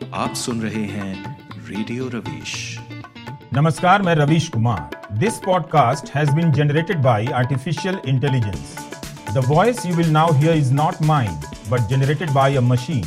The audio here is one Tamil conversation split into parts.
आप सुन रहे हैं रेडियो रवीश नमस्कार मैं Ravish Kumar this podcast has been generated by artificial intelligence the voice you will now hear is not mine but generated by a machine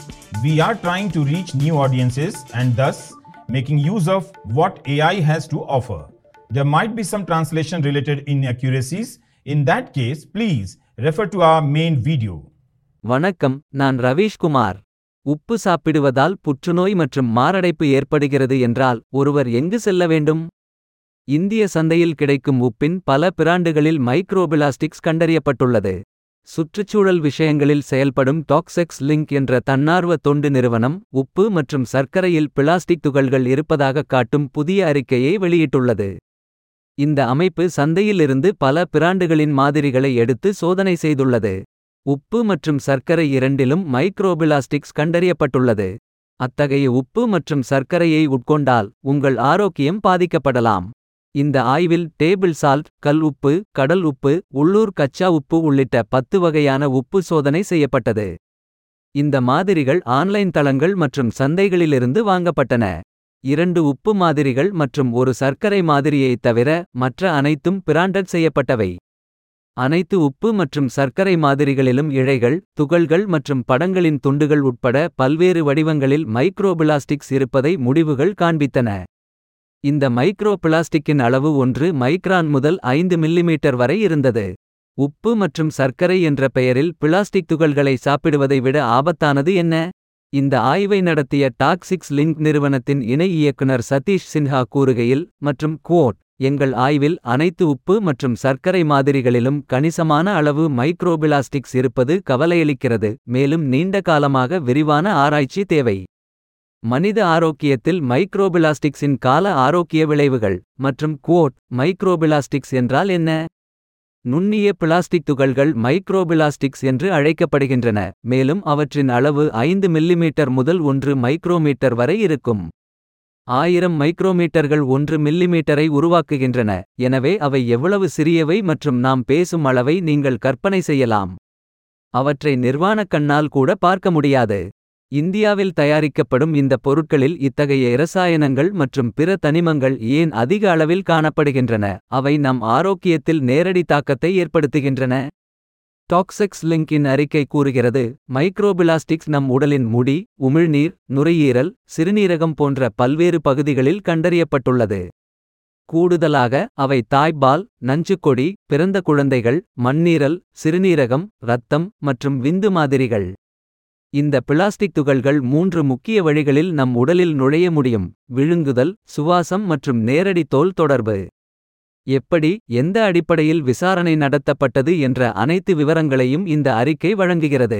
we are trying to reach new audiences and thus making use of what AI has to offer. There might be some translation related inaccuracies. In that case, please refer to our main video. வணக்கம் நான் ரவீஷ் குமார் உப்பு சாப்பிடுவதால் புற்றுநோய் மற்றும் மாரடைப்பு ஏற்படுகிறது என்றால் ஒருவர் எங்கு செல்ல வேண்டும் இந்திய சந்தையில் கிடைக்கும் உப்பின் பல பிராண்டுகளில் மைக்ரோபிளாஸ்டிக்ஸ் கண்டறியப்பட்டுள்ளது சுற்றுச்சூழல் விஷயங்களில் செயல்படும் டாக்ஸெக்ஸ் லிங்க் என்ற தன்னார்வ தொண்டு நிறுவனம் உப்பு மற்றும் சர்க்கரையில் பிளாஸ்டிக் துகள்கள் இருப்பதாக காட்டும் புதிய அறிக்கையை வெளியிட்டுள்ளது இந்த அமைப்பு சந்தையிலிருந்து பல பிராண்டுகளின் மாதிரிகளை எடுத்து சோதனை செய்துள்ளது உப்பு மற்றும் சர்க்கரை இரண்டிலும் மைக்ரோபிளாஸ்டிக்ஸ் கண்டறியப்பட்டுள்ளது அத்தகைய உப்பு மற்றும் சர்க்கரையை உட்கொண்டால் உங்கள் ஆரோக்கியம் பாதிக்கப்படலாம் இந்த ஆய்வில் டேபிள் சால்ட் கல் உப்பு கடல் உப்பு உள்ளூர் கச்சா உப்பு உள்ளிட்ட பத்து வகையான உப்பு சோதனை செய்யப்பட்டது இந்த மாதிரிகள் ஆன்லைன் தளங்கள் மற்றும் சந்தைகளிலிருந்து வாங்கப்பட்டன இரண்டு உப்பு மாதிரிகள் மற்றும் ஒரு சர்க்கரை மாதிரியைத் தவிர மற்ற அனைத்தும் பிராண்டட் செய்யப்பட்டவை அனைத்து உப்பு மற்றும் சர்க்கரை மாதிரிகளிலும் இழைகள் துகள்கள் மற்றும் படங்களின் துண்டுகள் உட்பட பல்வேறு வடிவங்களில் மைக்ரோபிளாஸ்டிக்ஸ் இருப்பதை முடிவுகள் காண்பித்தன இந்த மைக்ரோ பிளாஸ்டிக்கின் அளவு ஒன்று மைக்ரான் முதல் ஐந்து மில்லிமீட்டர் வரை இருந்தது உப்பு மற்றும் சர்க்கரை என்ற பெயரில் பிளாஸ்டிக் துகள்களை சாப்பிடுவதை விட ஆபத்தானது என்ன இந்த ஆய்வை நடத்திய டாக்ஸிக்ஸ் லிங்க் நிறுவனத்தின் இணை இயக்குனர் சதீஷ் சின்ஹா கூறுகையில் மற்றும் குவோட் எங்கள் ஆய்வில் அனைத்து உப்பு மற்றும் சர்க்கரை மாதிரிகளிலும் கணிசமான அளவு மைக்ரோபிளாஸ்டிக்ஸ் இருப்பது கவலையளிக்கிறது மேலும் நீண்ட காலமாக விரிவான ஆராய்ச்சி தேவை மனித ஆரோக்கியத்தில் மைக்ரோபிளாஸ்டிக்ஸின் கால ஆரோக்கிய விளைவுகள் மற்றும் குவோட் மைக்ரோபிளாஸ்டிக்ஸ் என்றால் என்ன நுண்ணிய பிளாஸ்டிக் துகள்கள் மைக்ரோபிளாஸ்டிக்ஸ் என்று அழைக்கப்படுகின்றன மேலும் அவற்றின் அளவு ஐந்து மில்லிமீட்டர் முதல் ஒன்று மைக்ரோமீட்டர் வரை இருக்கும் ஆயிரம் மைக்ரோமீட்டர்கள் ஒன்று மில்லிமீட்டரை உருவாக்குகின்றன எனவே அவை எவ்வளவு சிறியவை மற்றும் நாம் பேசும் அளவை நீங்கள் கற்பனை செய்யலாம் அவற்றை நிர்வாணக் கண்ணால் கூட பார்க்க முடியாது இந்தியாவில் தயாரிக்கப்படும் இந்த பொருட்களில் இத்தகைய இரசாயனங்கள் மற்றும் பிற தனிமங்கள் ஏன் அதிக அளவில் காணப்படுகின்றன அவை நம் ஆரோக்கியத்தில் நேரடி தாக்கத்தை ஏற்படுத்துகின்றன டாக்ஸெக்ஸ் லிங்கின் அறிக்கை கூறுகிறது மைக்ரோபிளாஸ்டிக்ஸ் நம் உடலின் முடி உமிழ்நீர் நுரையீரல் சிறுநீரகம் போன்ற பல்வேறு பகுதிகளில் கண்டறியப்பட்டுள்ளது கூடுதலாக அவை தாய்ப்பால் நஞ்சுக்கொடி பிறந்த குழந்தைகள் மண்ணீரல் சிறுநீரகம் இரத்தம் மற்றும் விந்து மாதிரிகள் இந்த பிளாஸ்டிக் துகள்கள் மூன்று முக்கிய வழிகளில் நம் உடலில் நுழைய முடியும் விழுங்குதல் சுவாசம் மற்றும் நேரடி தோல் தொடர்பு எப்படி எந்த அடிப்படையில் விசாரணை நடத்தப்பட்டது என்ற அனைத்து விவரங்களையும் இந்த அறிக்கை வழங்குகிறது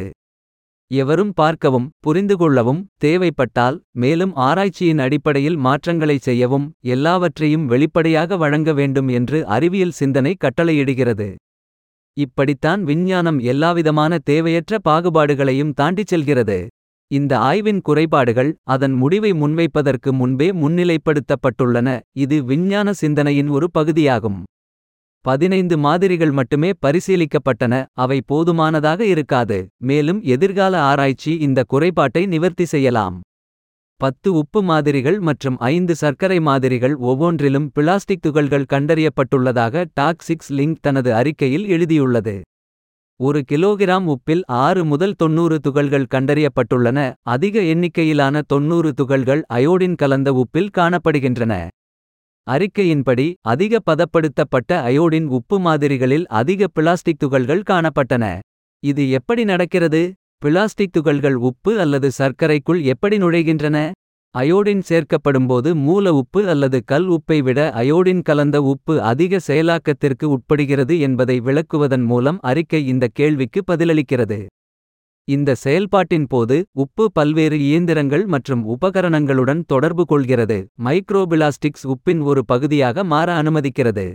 எவரும் பார்க்கவும் புரிந்துகொள்ளவும் தேவைப்பட்டால் மேலும் ஆராய்ச்சியின் அடிப்படையில் மாற்றங்களை செய்யவும் எல்லாவற்றையும் வெளிப்படையாக வழங்க வேண்டும் என்று அறிவியல் சிந்தனை கட்டளையிடுகிறது இப்படித்தான் விஞ்ஞானம் எல்லாவிதமான தேவையற்ற பாகுபாடுகளையும் தாண்டிச் செல்கிறது இந்த ஆய்வின் குறைபாடுகள் அதன் முடிவை முன்வைப்பதற்கு முன்பே முன்னிலைப்படுத்தப்பட்டுள்ளன இது விஞ்ஞான சிந்தனையின் ஒரு பகுதியாகும் பதினைந்து மாதிரிகள் மட்டுமே பரிசீலிக்கப்பட்டன அவை போதுமானதாக இருக்காது மேலும் எதிர்கால ஆராய்ச்சி இந்த குறைபாட்டை நிவர்த்தி செய்யலாம் பத்து உப்பு மாதிரிகள் மற்றும் ஐந்து சர்க்கரை மாதிரிகள் ஒவ்வொன்றிலும் பிளாஸ்டிக் துகள்கள் கண்டறியப்பட்டுள்ளதாக டாக்ஸிக்ஸ் லிங்க் தனது அறிக்கையில் எழுதியுள்ளது ஒரு கிலோகிராம் உப்பில் ஆறு முதல் தொன்னூறு துகள்கள் கண்டறியப்பட்டுள்ளன அதிக எண்ணிக்கையிலான தொன்னூறு துகள்கள் அயோடின் கலந்த உப்பில் காணப்படுகின்றன அறிக்கையின்படி அதிக பதப்படுத்தப்பட்ட அயோடின் உப்பு மாதிரிகளில் அதிக பிளாஸ்டிக் துகள்கள் காணப்பட்டன இது எப்படி நடக்கிறது பிளாஸ்டிக் துகள்கள் உப்பு அல்லது சர்க்கரைக்குள் எப்படி நுழைகின்றன அயோடின் சேர்க்கப்படும்போது மூல உப்பு அல்லது கல் உப்பை விட அயோடின் கலந்த உப்பு அதிக செயலாக்கத்திற்கு உட்படுகிறது என்பதை விளக்குவதன் மூலம் அறிக்கை இந்த கேள்விக்கு பதிலளிக்கிறது இந்த செயல்பாட்டின் போது உப்பு பல்வேறு இயந்திரங்கள் மற்றும் உபகரணங்களுடன் தொடர்பு கொள்கிறது மைக்ரோபிளாஸ்டிக்ஸ் உப்பின் ஒரு பகுதியாக மாற அனுமதிக்கிறது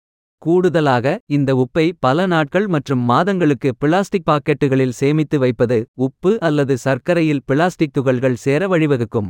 கூடுதலாக இந்த உப்பை பல நாட்கள் மற்றும் மாதங்களுக்கு பிளாஸ்டிக் பாக்கெட்டுகளில் சேமித்து வைப்பது உப்பு அல்லது சர்க்கரையில் பிளாஸ்டிக் துகள்கள் சேர வழிவகுக்கும்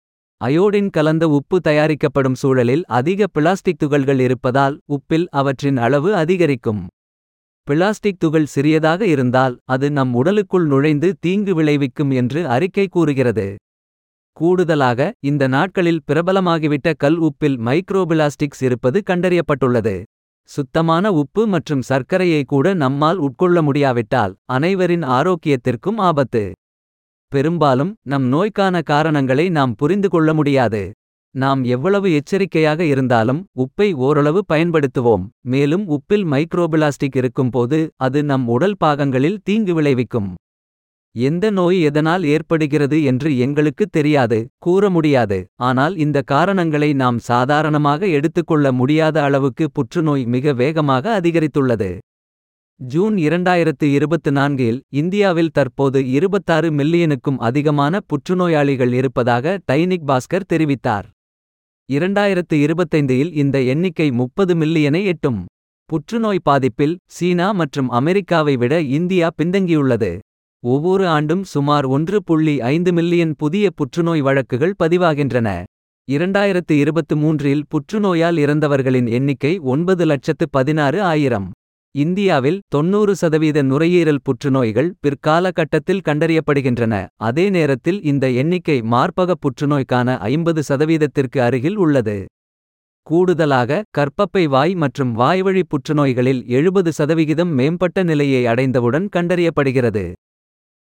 அயோடின் கலந்த உப்பு தயாரிக்கப்படும் சூழலில் அதிக பிளாஸ்டிக் துகள்கள் இருப்பதால் உப்பில் அவற்றின் அளவு அதிகரிக்கும் பிளாஸ்டிக் துகள் சிறியதாக இருந்தால் அது நம் உடலுக்குள் நுழைந்து தீங்கு விளைவிக்கும் என்று அறிக்கை கூறுகிறது கூடுதலாக இந்த நாட்களில் பிரபலமாகிவிட்ட கல் உப்பில் மைக்ரோபிளாஸ்டிக்ஸ் இருப்பது கண்டறியப்பட்டுள்ளது சுத்தமான உப்பு மற்றும் சர்க்கரையை கூட நம்மால் உட்கொள்ள முடியாவிட்டால் அனைவரின் ஆரோக்கியத்திற்கும் ஆபத்து பெரும்பாலும் நம் நோய்க்கான காரணங்களை நாம் புரிந்து கொள்ள முடியாது நாம் எவ்வளவு எச்சரிக்கையாக இருந்தாலும் உப்பை ஓரளவு பயன்படுத்துவோம் மேலும் உப்பில் மைக்ரோபிளாஸ்டிக் இருக்கும்போது அது நம் உடல் பாகங்களில் தீங்கு விளைவிக்கும் எந்த நோய் எதனால் ஏற்படுகிறது என்று எங்களுக்கு தெரியாது கூற முடியாது ஆனால் இந்த காரணங்களை நாம் சாதாரணமாக எடுத்துக்கொள்ள முடியாத அளவுக்கு புற்றுநோய் மிக வேகமாக அதிகரித்துள்ளது ஜூன் இரண்டாயிரத்து இருபத்து நான்கில் இந்தியாவில் தற்போது இருபத்தாறு மில்லியனுக்கும் அதிகமான புற்றுநோயாளிகள் இருப்பதாக டைனிக் பாஸ்கர் தெரிவித்தார் இரண்டாயிரத்து இருபத்தைந்தில் இந்த எண்ணிக்கை முப்பது மில்லியனை எட்டும் புற்றுநோய் பாதிப்பில் சீனா மற்றும் அமெரிக்காவை விட இந்தியா பின்தங்கியுள்ளது ஒவ்வொரு ஆண்டும் சுமார் ஒன்று புள்ளி ஐந்து மில்லியன் புதிய புற்றுநோய் வழக்குகள் பதிவாகின்றன இரண்டாயிரத்து இருபத்து மூன்றில் புற்றுநோயால் இறந்தவர்களின் எண்ணிக்கை ஒன்பது லட்சத்து பதினாறு ஆயிரம் இந்தியாவில் தொன்னூறு சதவீத நுரையீரல் புற்றுநோய்கள் பிற்கால கட்டத்தில் கண்டறியப்படுகின்றன அதே நேரத்தில் இந்த எண்ணிக்கை மார்பக புற்றுநோய்க்கான ஐம்பது சதவீதத்திற்கு அருகில் உள்ளது கூடுதலாக கர்ப்பப்பை வாய் மற்றும் வாய்வழி புற்றுநோய்களில் எழுபது சதவிகிதம் மேம்பட்ட நிலையை அடைந்தவுடன் கண்டறியப்படுகிறது